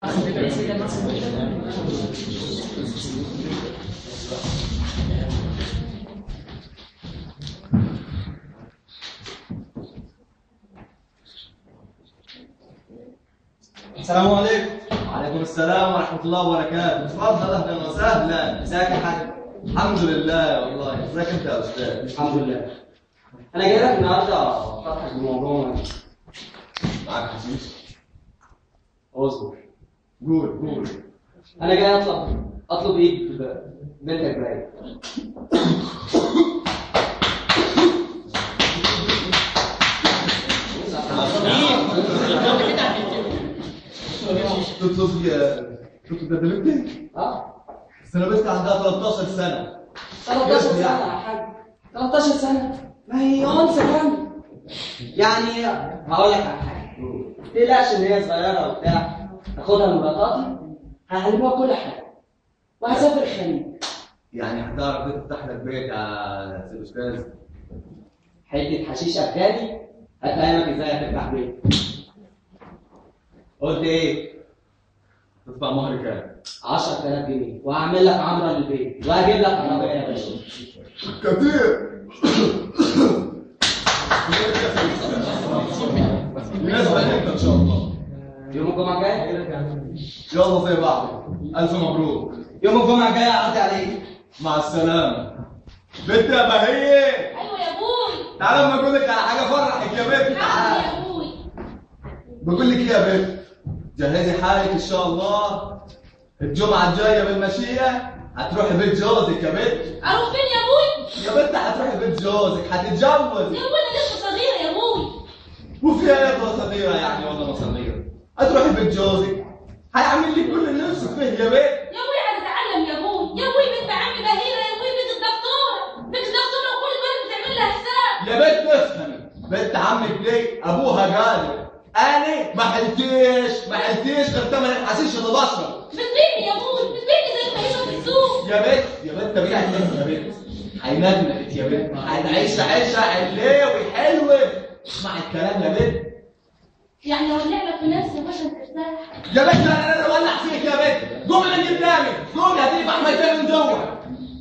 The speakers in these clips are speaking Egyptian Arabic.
السلام عليكم وعليكم السلام ورحمة الله وبركاته اتفضل أهلا وسهلا ازيك يا حاج الحمد لله والله ازيك أنت يا أستاذ الحمد لله انا جاي لك النهارده افتحك بموضوع معاك حشيش اصبر قول قول انا جاي اطلب اطلب ايد بنتك باين تطلب يا تطلب ده بنتي اه بس أنا بنتي عندها 13 سنة 13 سنه يا حاج 13 سنه ما هي انثى كام يعني هقول لك على حاجه ما تقلقش ان هي صغيره وبتاع هاخدها من مراتاتي هعلمها كل حاجه وهسافر الخليج يعني هتعرف تفتح لك بيت يا سيد أستاذ حته حشيش افغاني هفهمك ازاي هتفتح بيت قلت إيه؟ تدفع مهر كام؟ 10000 جنيه وهعمل لك عمره للبيت وهجيب لك عربيه يا باشا كتير مناسبة لك إن شاء الله يوم الجمعه الجايه يلا زي بعض ألف مبروك يوم الجمعه الجايه اعدي عليك مع السلامة بنت يا بهية ايوه يا ابوي تعالى اما اقول لك على حاجة فرحك يا بنت نعم تعالى يا ابوي بقول لك ايه يا بنت جهزي حالك ان شاء الله الجمعة الجاية بالمشية هتروحي بيت جوزك يا بنت اروح فين يا ابوي يا بنت هتروحي بيت جوزك هتتجوزي يا ابوي انا لسه صغيره يا ابوي وفيها ايه يا صغيرة يعني ولا ما صغيرة هتروحي بيت جوزك هيعمل لك كل اللي نفسك فيه يا بنت يا ابوي هتتعلم يا ابوي يا ابوي بنت عمي بهيره يا ابوي بنت الدكتوره بنت الدكتوره وكل البلد بتعمل لها حساب يا بنت افهمي بنت عمك ليه ابوها قال انا ما حلتيش ما حلتيش غير ثمن الحشيش اللي بشرب بتبيعني يا ابوي بتبيعني زي المعيشه في السوق يا بنت يا بنت طبيعي ليه يا بنت هيندمك يا بنت هنعيش عيشه حلوه حلوه اسمع الكلام يا بنت يعني لو لعبك في نفسي يا باشا ترتاح يا بنت انا انا اولع فيك يا بنت قوم من قدامي قوم هتيجي احمد من جوه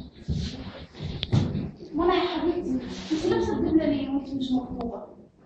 منى يا حبيبتي انت لابسه الدبله ليه وانت مش مخطوبه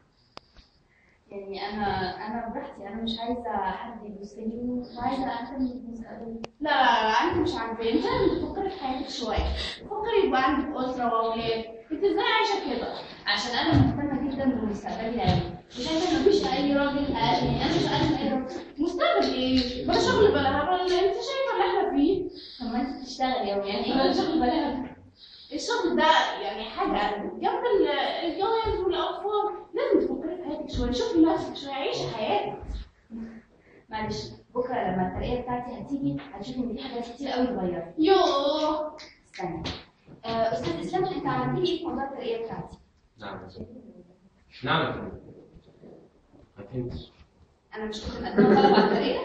يعني انا انا براحتي انا مش عايزه حد يبص لي وعايزه اهتم بمستقبلي لا لا لا انت مش عاجباني انت لازم تفكري في حياتك شويه فكري يبقى عندك اسره واولاد انت ازاي عايشه كده عشان انا مهتمه جدا بمستقبلي قوي مش عايزه مفيش اي راجل اقل انا مش اقل من اي راجل مستقبل ايه بلا شغل بلا هبل انت شايفه اللي احنا فيه طب ما انت بتشتغلي يوم يعني ايه بلا شغل بلا هبل الشغل ده يعني حاجة جنب ال- الجواز والأطفال لازم تفكري في حياتك شوية شوفي نفسك شوية عيشي حياتك معلش بكرة لما الترقية بتاعتي هتيجي هتشوفي إن في حاجات كتير قوي اتغيرت يوه استني آه، أستاذ إسلام أنت عملت لي إيه في موضوع الترقية بتاعتي؟ نعم نعم ما فهمتش أنا مش كنت مقدمة طلب على الترقية؟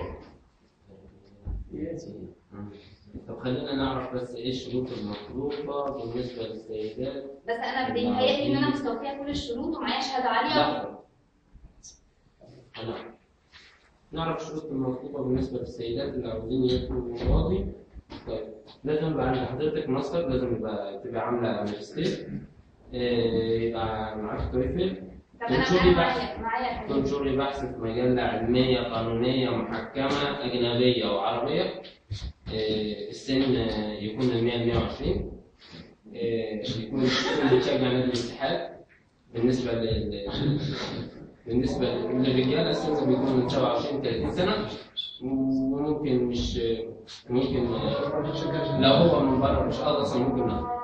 مم. طب خلينا نعرف بس ايه الشروط المطلوبة بالنسبة للسيدات بس أنا بيتهيألي إن أنا مستوفية كل الشروط ومعايا شهادة عالية لحظة أنا نعرف الشروط المطلوبة بالنسبة للسيدات اللي عاوزين يدخلوا الماضي طيب لازم يبقى عند حضرتك ماستر لازم يبقى تبقى عاملة ماجستير إيه، يبقى معاك تويفل طب أنا تنشري أنا بحث معايا معايا حاجات تنشري بحث في مجلة علمية قانونية محكمة أجنبية وعربية آه، السن آه، يكون من 100 ل 120 آه، يكون السن بتشجع نادي الاتحاد بالنسبة لل بالنسبة للرجال السن بيكون من 27 ل 30 سنة وممكن مش ممكن آه، لو هو من بره مش قادر أصلا ممكن لا.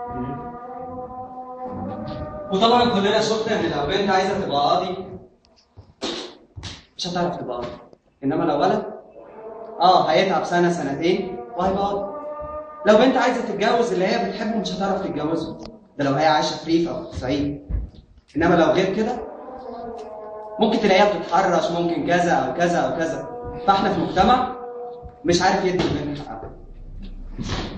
وطبعا كلنا شفنا ان لو بنت عايزه تبقى قاضي مش هتعرف تبقى قاضي انما لو ولد اه هيتعب سنه سنتين وهيبقى قاضي لو بنت عايزه تتجوز اللي هي بتحبه مش هتعرف تتجوزه ده لو هي عايشه في ريف او في صعيد انما لو غير كده ممكن تلاقيها بتتحرش ممكن كذا او كذا او كذا فاحنا في مجتمع مش عارف يدي البنت حقها